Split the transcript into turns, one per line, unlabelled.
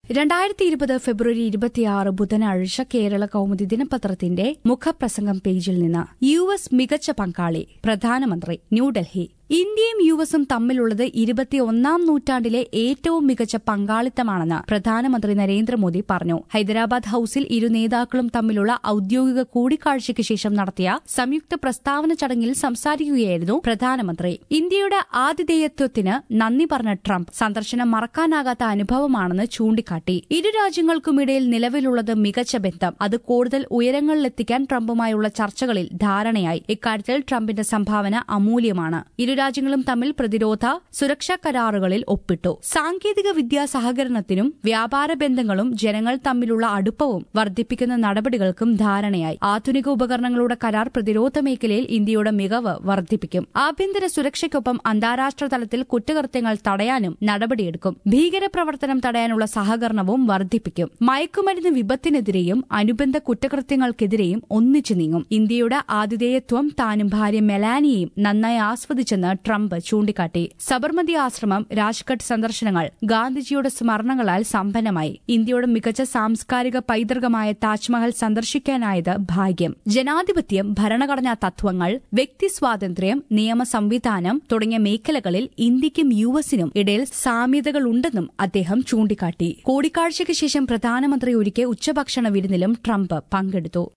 രണ്ടായിരത്തി ഇരുപത് ഫെബ്രുവരി ഇരുപത്തിയാറ് ബുധനാഴ്ച കേരള കൌമുദി ദിനപത്രത്തിന്റെ മുഖപ്രസംഗം പേജിൽ നിന്ന് യു എസ് മികച്ച പങ്കാളി പ്രധാനമന്ത്രി ന്യൂഡൽഹി ഇന്ത്യയും യു എസും തമ്മിലുള്ളത് ഇരുപത്തിയൊന്നാം നൂറ്റാണ്ടിലെ ഏറ്റവും മികച്ച പങ്കാളിത്തമാണെന്ന് പ്രധാനമന്ത്രി നരേന്ദ്രമോദി പറഞ്ഞു ഹൈദരാബാദ് ഹൌസിൽ ഇരു നേതാക്കളും തമ്മിലുള്ള ഔദ്യോഗിക കൂടിക്കാഴ്ചയ്ക്ക് ശേഷം നടത്തിയ സംയുക്ത പ്രസ്താവന ചടങ്ങിൽ സംസാരിക്കുകയായിരുന്നു പ്രധാനമന്ത്രി ഇന്ത്യയുടെ ആതിഥേയത്വത്തിന് നന്ദി പറഞ്ഞ ട്രംപ് സന്ദർശനം മറക്കാനാകാത്ത അനുഭവമാണെന്ന് ചൂണ്ടിക്കാട്ടി ഇരു രാജ്യങ്ങൾക്കുമിടയിൽ നിലവിലുള്ളത് മികച്ച ബന്ധം അത് കൂടുതൽ ഉയരങ്ങളിലെത്തിക്കാൻ ട്രംപുമായുള്ള ചർച്ചകളിൽ ധാരണയായി ഇക്കാര്യത്തിൽ ട്രംപിന്റെ സംഭാവന അമൂല്യമാണ് ഇരു രാജ്യങ്ങളും തമ്മിൽ പ്രതിരോധ സുരക്ഷാ കരാറുകളിൽ ഒപ്പിട്ടു സാങ്കേതിക വിദ്യാ സഹകരണത്തിനും വ്യാപാര ബന്ധങ്ങളും ജനങ്ങൾ തമ്മിലുള്ള അടുപ്പവും വർദ്ധിപ്പിക്കുന്ന നടപടികൾക്കും ധാരണയായി ആധുനിക ഉപകരണങ്ങളുടെ കരാർ പ്രതിരോധ മേഖലയിൽ ഇന്ത്യയുടെ മികവ് വർദ്ധിപ്പിക്കും ആഭ്യന്തര സുരക്ഷയ്ക്കൊപ്പം അന്താരാഷ്ട്ര തലത്തിൽ കുറ്റകൃത്യങ്ങൾ തടയാനും നടപടിയെടുക്കും ഭീകരപ്രവർത്തനം തടയാനുള്ള സഹകരണവും വർദ്ധിപ്പിക്കും മയക്കുമരുന്ന് വിപത്തിനെതിരെയും അനുബന്ധ കുറ്റകൃത്യങ്ങൾക്കെതിരെയും ഒന്നിച്ചു നീങ്ങും ഇന്ത്യയുടെ ആതിഥേയത്വം താനും ഭാര്യ മെലാനിയെയും നന്നായി ആസ്വദിച്ചെന്ന് ട്രംപ് ചൂണ്ടിക്കാട്ടി സബർമതി ആശ്രമം രാജ്ഘട്ട് സന്ദർശനങ്ങൾ ഗാന്ധിജിയുടെ സ്മരണകളാൽ സമ്പന്നമായി ഇന്ത്യയുടെ മികച്ച സാംസ്കാരിക പൈതൃകമായ താജ്മഹൽ സന്ദർശിക്കാനായത് ഭാഗ്യം ജനാധിപത്യം ഭരണഘടനാ തത്വങ്ങൾ വ്യക്തി സ്വാതന്ത്ര്യം നിയമ സംവിധാനം തുടങ്ങിയ മേഖലകളിൽ ഇന്ത്യയ്ക്കും യു എസിനും ഇടയിൽ സാമ്യതകളുണ്ടെന്നും അദ്ദേഹം ചൂണ്ടിക്കാട്ടി കൂടിക്കാഴ്ചയ്ക്ക് ശേഷം പ്രധാനമന്ത്രി ഒരുക്കിയ ഉച്ചഭക്ഷണ വിരുന്നിലും ട്രംപ് പങ്കെടുത്തു